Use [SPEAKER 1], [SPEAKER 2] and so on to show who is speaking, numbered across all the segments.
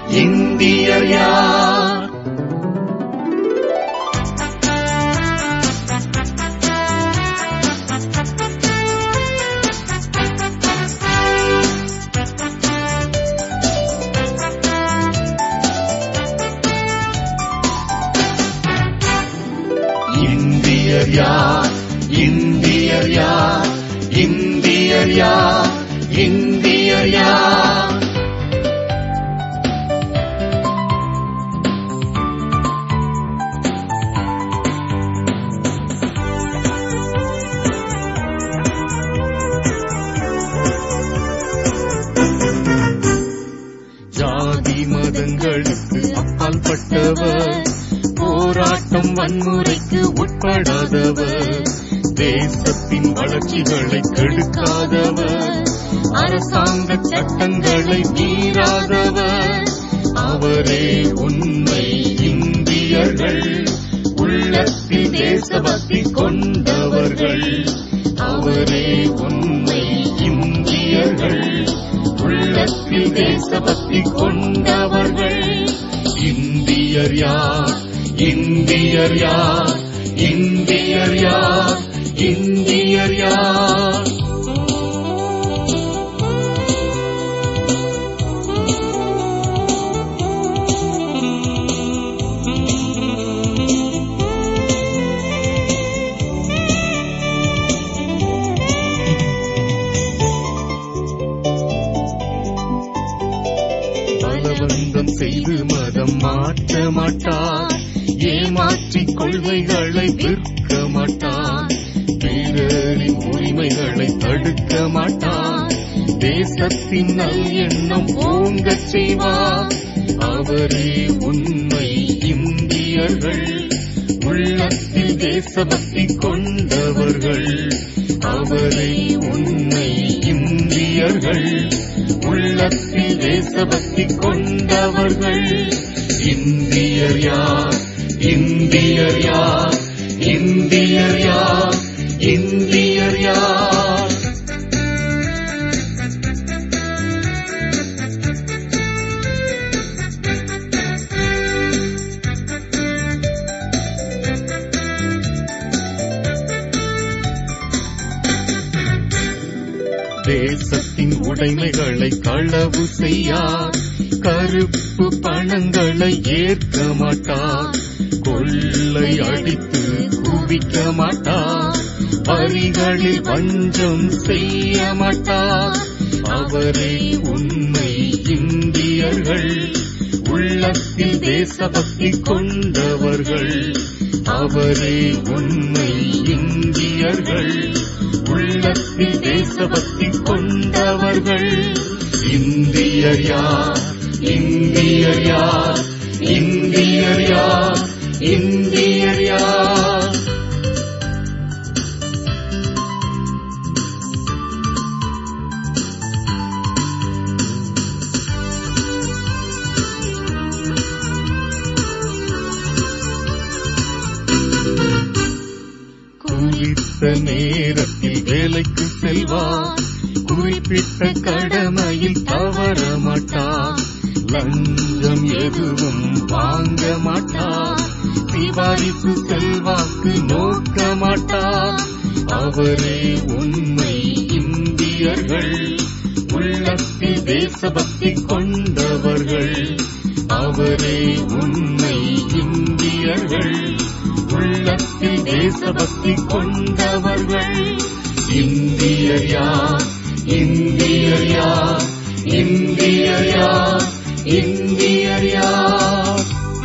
[SPEAKER 1] இந்தியர் யார் இந்தியர் யார் இந்தியர் யார் இந்தியர் யார் இந்தியர் யார் ஜாதி மதங்களுக்கு அப்பாற்பட்டவர் போராட்டம் வன்முறைக்கு உட்படாதவர் தேசத்தின் வளர்ச்சிகளை கெடுக்காதவர் அரசாங்க சட்டங்களை மீறாதவர் அவரே உண்மை இந்தியர்கள் உள்ளத்தில் தேசபக்தி கொண்டவர்கள் அவரே உண்மை இந்தியர்கள் உள்ளத்தில் தேசபக்தி கொண்டவர்கள் இந்தியர் யார் இந்தியர் யார் இந்தியர் யார் இந்தியர் யார் பலவந்தம் செய்து மதம் மாற்ற மாட்டார் ஏமாற்றிக் கொள்கைகளை விற்க மாட்டார் பிறரின் உரிமைகளை தடுக்க மாட்டார் தேசத்தின் நல் எண்ணம் ஓங்கச் செய்வார் அவரே உண்மை இந்தியர்கள் உள்ளத்தில் தேசபக்தி கொண்டவர்கள் அவரே உண்மை இந்தியர்கள் உள்ளத்தில் தேசபக்தி கொண்டவர்கள் இந்தியர் யார் இந்தியர் யார் இந்தியர் யார் இந்தியர் யார் தேசத்தின் உடைமைகளை களவு செய்யார் கருப்பு பணங்களை ஏற்க மாட்டார் கொள்ளை அடித்து குவிக்க மாட்டார் வரிகளில் வஞ்சம் செய்ய மாட்டார் அவரே உண்மை இந்தியர்கள் உள்ளத்தில் தேசபக்தி கொண்டவர்கள் அவரே உண்மை இந்தியர்கள் உள்ளத்தில் தேசபக்தி கொண்டவர்கள் இந்தியர் யார் இந்தியர் யார் இந்தியர் யார் இந்தியர் யார் குறித்த நேரத்தில் வேலைக்கு செல்வார் குறிப்பிட்ட கடமையில் தவற மாட்டார் லஞ்சம் எதுவும் வாங்க மாட்டார் சிபாரிசு செல்வாக்கு நோக்க மாட்டார் அவரே உண்மை இந்தியர்கள் உள்ளத்தில் தேசபக்தி கொண்டவர்கள் அவரே உண்மை இந்தியர்கள் உள்ளத்தில் தேசபக்தி கொண்டவர்கள் இந்தியர் யார் இந்தியர் யார் இந்தியர் யார் இந்தியர் யார்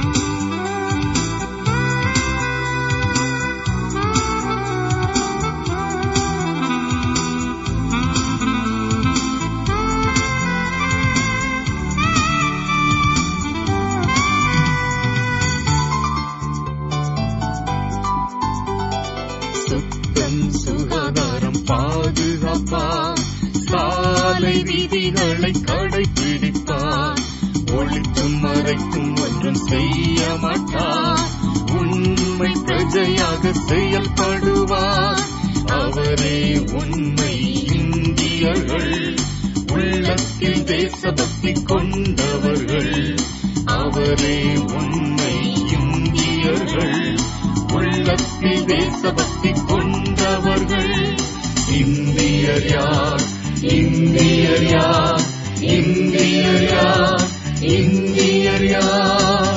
[SPEAKER 1] சுத்தம் சுகாதாரம் பாதுகாப்பார் சாலை விதிகளை கடைபிடிப்பார் ஒழித்தும் மறைக்கும் ஒன்றும் செய்ய மாட்டார் உண்மை பிரஜையாக செயல்படுவார் அவரே உண்மை இந்தியர்கள் உள்ளத்தில் தேசபக்தி கொண்டவர்கள் அவரே உண்மை இந்தியர்கள் உள்ளத்தில் தேசபக்தி கொண்டவர்கள் இந்தியர் யார் இந்தியர் யார் இந்தியர் யார் இந்தியர் யார்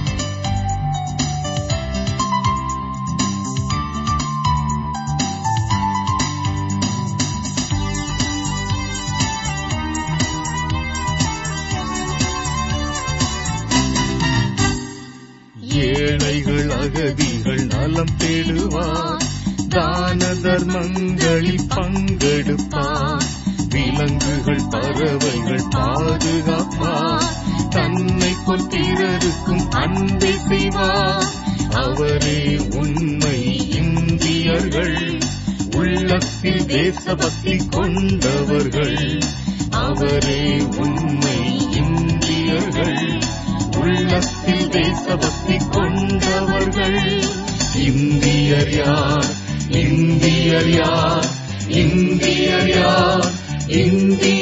[SPEAKER 1] ஏழைகள் அகதிகள் நலம் தேடுவார் தான தர்மங்களில் பங்கெடுப்பார் விலங்குகள் பறவைகள் பாதுகாப்பார் தன்னை போல் பிறருக்கும் அன்பை செய்வார் அவரே உண்மை இந்தியர்கள் உள்ளத்தில் தேசபக்தி கொண்டவர்கள் அவரே உண்மை இந்தியர்கள் உள்ளத்தில் தேசபக்தி கொண்டவர்கள் இந்தியர் யார் இந்தியர் யார் இந்தியர் யார் இந்திய